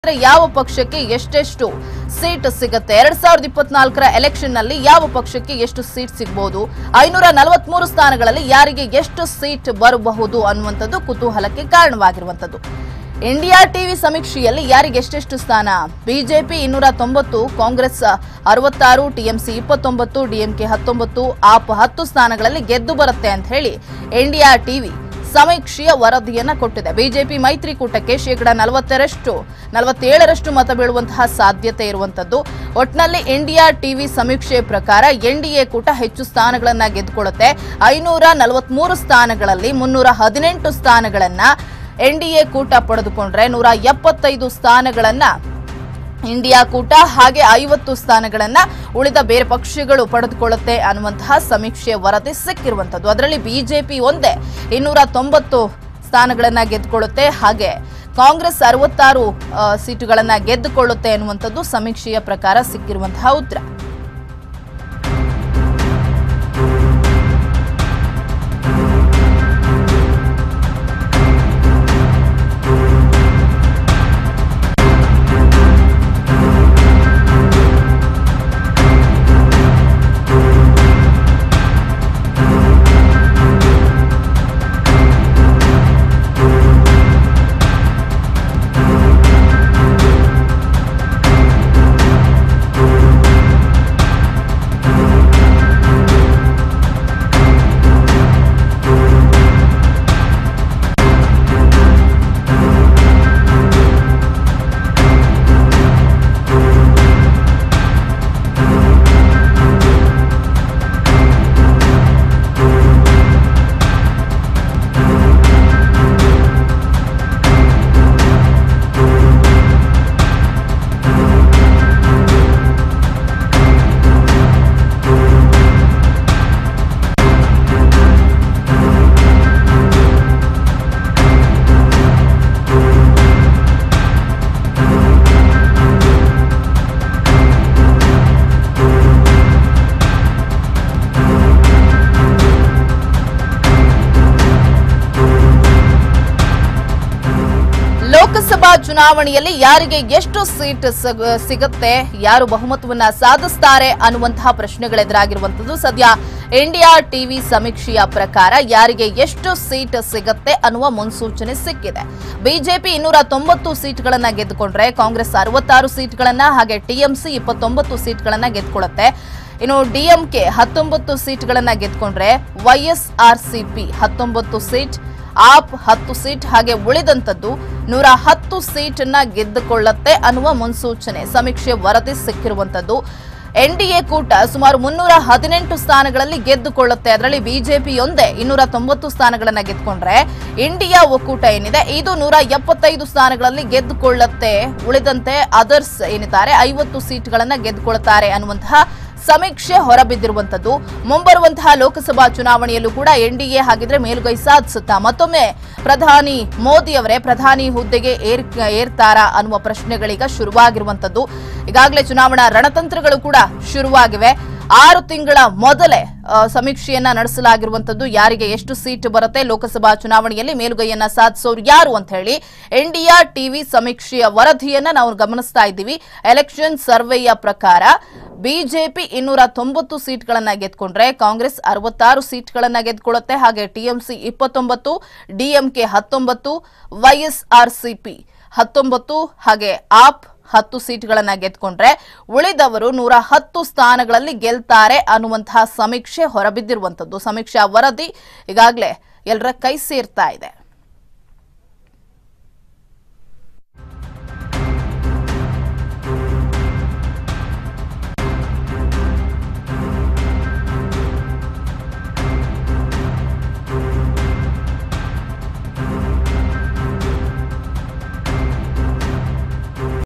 ಅಂದ್ರೆ ಯಾವ ಪಕ್ಷಕ್ಕೆ ಎಷ್ಟೆಷ್ಟು ಸೀಟ್ ಸಿಗುತ್ತೆ ಎರಡ್ ಸಾವಿರದ ಇಪ್ಪತ್ನಾಲ್ಕರ ಎಲೆಕ್ಷನ್ ನಲ್ಲಿ ಯಾವ ಪಕ್ಷಕ್ಕೆ ಎಷ್ಟು ಸೀಟ್ ಸಿಗಬಹುದು ಐನೂರ ನಲವತ್ಮೂರು ಸ್ಥಾನಗಳಲ್ಲಿ ಯಾರಿಗೆ ಎಷ್ಟು ಸೀಟ್ ಬರಬಹುದು ಅನ್ನುವಂಥದ್ದು ಕುತೂಹಲಕ್ಕೆ ಕಾರಣವಾಗಿರುವಂಥದ್ದು ಇಂಡಿಯಾ ಟಿವಿ ಸಮೀಕ್ಷೆಯಲ್ಲಿ ಯಾರಿಗೆ ಎಷ್ಟೆಷ್ಟು ಸ್ಥಾನ ಬಿಜೆಪಿ ಇನ್ನೂರ ತೊಂಬತ್ತು ಕಾಂಗ್ರೆಸ್ ಅರವತ್ತಾರು ಟಿಎಂಸಿ ಇಪ್ಪತ್ತೊಂಬತ್ತು ಡಿಎಂಕೆ ಹತ್ತೊಂಬತ್ತು ಆಪ್ ಹತ್ತು ಸ್ಥಾನಗಳಲ್ಲಿ ಗೆದ್ದು ಬರುತ್ತೆ ಅಂತ ಹೇಳಿ ಇಂಡಿಯಾ ಟಿವಿ ಸಮೀಕ್ಷೆಯ ವರದಿಯನ್ನ ಕೊಟ್ಟಿದೆ ಬಿಜೆಪಿ ಮೈತ್ರಿಕೂಟಕ್ಕೆ ಶೇಕಡ ನಲವತ್ತರಷ್ಟು ನಲವತ್ತೇಳರಷ್ಟು ಮತ ಬೀಳುವಂತಹ ಸಾಧ್ಯತೆ ಇರುವಂತದ್ದು ಒಟ್ನಲ್ಲಿ ಇಂಡಿಯಾ ಟಿವಿ ಸಮೀಕ್ಷೆ ಪ್ರಕಾರ ಎನ್ಡಿಎ ಕೂಟ ಹೆಚ್ಚು ಸ್ಥಾನಗಳನ್ನ ಗೆದ್ದುಕೊಳ್ಳುತ್ತೆ ಐನೂರ ನಲವತ್ಮೂರು ಸ್ಥಾನಗಳಲ್ಲಿ ಮುನ್ನೂರ ಹದಿನೆಂಟು ಸ್ಥಾನಗಳನ್ನ ಎನ್ಡಿಎ ಕೂಟ ಪಡೆದುಕೊಂಡ್ರೆ ನೂರ ಎಪ್ಪತ್ತೈದು ಸ್ಥಾನಗಳನ್ನ ಇಂಡಿಯಾ ಕೂಟ ಹಾಗೆ ಐವತ್ತು ಸ್ಥಾನಗಳನ್ನ ಉಳಿದ ಬೇರೆ ಪಕ್ಷಗಳು ಪಡೆದುಕೊಳ್ಳುತ್ತೆ ಅನ್ನುವಂತಹ ಸಮೀಕ್ಷೆ ವರದಿ ಸಿಕ್ಕಿರುವಂತದ್ದು ಅದರಲ್ಲಿ ಬಿಜೆಪಿ ಒಂದೇ ಇನ್ನೂರ ತೊಂಬತ್ತು ಸ್ಥಾನಗಳನ್ನ ಗೆದ್ದುಕೊಳ್ಳುತ್ತೆ ಹಾಗೆ ಕಾಂಗ್ರೆಸ್ ಅರವತ್ತಾರು ಆ, ಸೀಟುಗಳನ್ನ ಗೆದ್ದುಕೊಳ್ಳುತ್ತೆ ಅನ್ನುವಂಥದ್ದು ಸಮೀಕ್ಷೆಯ ಪ್ರಕಾರ ಸಿಕ್ಕಿರುವಂತಹ ಉತ್ತರ ಲೋಕಸಭಾ ಚುನಾವಣೆಯಲ್ಲಿ ಯಾರಿಗೆ ಎಷ್ಟು ಸೀಟ್ ಸಗ- ಸಿಗುತ್ತೆ ಯಾರು ಬಹುಮತವನ್ನ ಸಾಧಿಸ್ತಾರೆ ಅನ್ನುವಂತಹ ಪ್ರಶ್ನೆಗಳೆದುರಾಗಿರುವಂತದ್ದು ಸದ್ಯ ಇಂಡಿಯಾ ಟಿವಿ ಸಮೀಕ್ಷೆಯ ಪ್ರಕಾರ ಯಾರಿಗೆ ಎಷ್ಟು ಸೀಟ್ ಸಿಗುತ್ತೆ ಅನ್ನುವ ಮುನ್ಸೂಚನೆ ಸಿಕ್ಕಿದೆ ಬಿಜೆಪಿ ಇನ್ನೂರ ತೊಂಬತ್ತು ಸೀಟ್ಗಳನ್ನ ಗೆದ್ದುಕೊಂಡ್ರೆ ಕಾಂಗ್ರೆಸ್ ಅರವತ್ತಾರು ಸೀಟ್ಗಳನ್ನ ಹಾಗೆ ಟಿಎಂಸಿ ಇಪ್ಪತ್ತೊಂಬತ್ತು ಸೀಟ್ಗಳನ್ನ ಗೆದ್ದುಕೊಳ್ಳುತ್ತೆ ಇನ್ನು ಡಿಎಂಕೆ ಹತ್ತೊಂಬತ್ತು ಸೀಟ್ಗಳನ್ನ ಗೆದ್ಕೊಂಡ್ರೆ ವೈಎಸ್ಆರ್ಸಿಪಿ ಹತ್ತೊಂಬತ್ತು ಸೀಟ್ ಆಪ್ ಹತ್ತು ಸೀಟ್ ಹಾಗೆ ಉಳಿದಂತದ್ದು ನೂರ ಹತ್ತು ಸೀಟನ್ನ ಗೆದ್ದುಕೊಳ್ಳತ್ತೆ ಅನ್ನುವ ಮುನ್ಸೂಚನೆ ಸಮೀಕ್ಷೆ ವರದಿ ಸಿಕ್ಕಿರುವಂತದ್ದು ಎನ್ಡಿಎ ಕೂಟ ಸುಮಾರು ಮುನ್ನೂರ ಹದಿನೆಂಟು ಸ್ಥಾನಗಳಲ್ಲಿ ಗೆದ್ದುಕೊಳ್ಳುತ್ತೆ ಅದರಲ್ಲಿ ಬಿಜೆಪಿಯೊಂದೇ ಇನ್ನೂರ ತೊಂಬತ್ತು ಸ್ಥಾನಗಳನ್ನ ಗೆದ್ದುಕೊಂಡ್ರೆ ಇಂಡಿಯಾ ಒಕ್ಕೂಟ ಏನಿದೆ ಇದು ನೂರ ಎಪ್ಪತ್ತೈದು ಸ್ಥಾನಗಳಲ್ಲಿ ಗೆದ್ದುಕೊಳ್ಳುತ್ತೆ ಉಳಿದಂತೆ ಅದರ್ಸ್ ಏನಿದ್ದಾರೆ ಐವತ್ತು ಸೀಟ್ಗಳನ್ನ ಗೆದ್ದುಕೊಳ್ತಾರೆ ಅನ್ನುವಂತಹ ಸಮೀಕ್ಷೆ ಹೊರಬಿದ್ದಿರುವಂತದ್ದು ಮುಂಬರುವಂತಹ ಲೋಕಸಭಾ ಚುನಾವಣೆಯಲ್ಲೂ ಕೂಡ ಎನ್ಡಿಎ ಹಾಗಿದ್ರೆ ಮೇಲುಗೈ ಸಾಧಿಸುತ್ತಾ ಮತ್ತೊಮ್ಮೆ ಪ್ರಧಾನಿ ಮೋದಿ ಅವರೇ ಪ್ರಧಾನಿ ಹುದ್ದೆಗೆ ಏರ್ ಏರ್ತಾರಾ ಅನ್ನುವ ಪ್ರಶ್ನೆಗಳೀಗ ಶುರುವಾಗಿರುವಂತದ್ದು ಈಗಾಗಲೇ ಚುನಾವಣಾ ರಣತಂತ್ರಗಳು ಕೂಡ ಶುರುವಾಗಿವೆ ಆರು ತಿಂಗಳ ಮೊದಲೇ ಆ, ಸಮೀಕ್ಷೆಯನ್ನ ನಡೆಸಲಾಗಿರುವಂತದ್ದು ಯಾರಿಗೆ ಎಷ್ಟು ಸೀಟ್ ಬರುತ್ತೆ ಲೋಕಸಭಾ ಚುನಾವಣೆಯಲ್ಲಿ ಮೇಲುಗೈಯನ್ನ ಸಾಧಿಸೋರು ಯಾರು ಅಂತ ಹೇಳಿ ಇಂಡಿಯಾ ಟಿವಿ ಸಮೀಕ್ಷೆಯ ವರದಿಯನ್ನ ನಾವು ಗಮನಿಸ್ತಾ ಇದ್ದೀವಿ ಎಲೆಕ್ಷನ್ ಸರ್ವೆಯ ಪ್ರಕಾರ ಬಿಜೆಪಿ ಇನ್ನೂರ ತೊಂಬತ್ತು ಸೀಟ್ಗಳನ್ನ ಗೆದ್ಕೊಂಡ್ರೆ ಕಾಂಗ್ರೆಸ್ ಅರವತ್ತಾರು ಸೀಟ್ಗಳನ್ನ ಗೆದ್ಕೊಳ್ಳುತ್ತೆ ಹಾಗೆ ಟಿಎಂಸಿ ಇಪ್ಪತ್ತೊಂಬತ್ತು ಡಿಎಂಕೆ ಹತ್ತೊಂಬತ್ತು ವೈಎಸ್ಆರ್ಸಿಪಿ ಹತ್ತೊಂಬತ್ತು ಹಾಗೆ ಆಪ್ ಹತ್ತು ಸೀಟ್ಗಳನ್ನ ಗೆದ್ಕೊಂಡ್ರೆ ಉಳಿದವರು ನೂರ ಹತ್ತು ಸ್ಥಾನಗಳಲ್ಲಿ ಗೆಲ್ತಾರೆ ಅನ್ನುವಂತಹ ಸಮೀಕ್ಷೆ ಹೊರಬಿದ್ದಿರುವಂತದ್ದು ಸಮೀಕ್ಷಾ ವರದಿ ಈಗಾಗಲೇ ಎಲ್ಲರ ಕೈ ಸೇರ್ತಾ ಇದೆ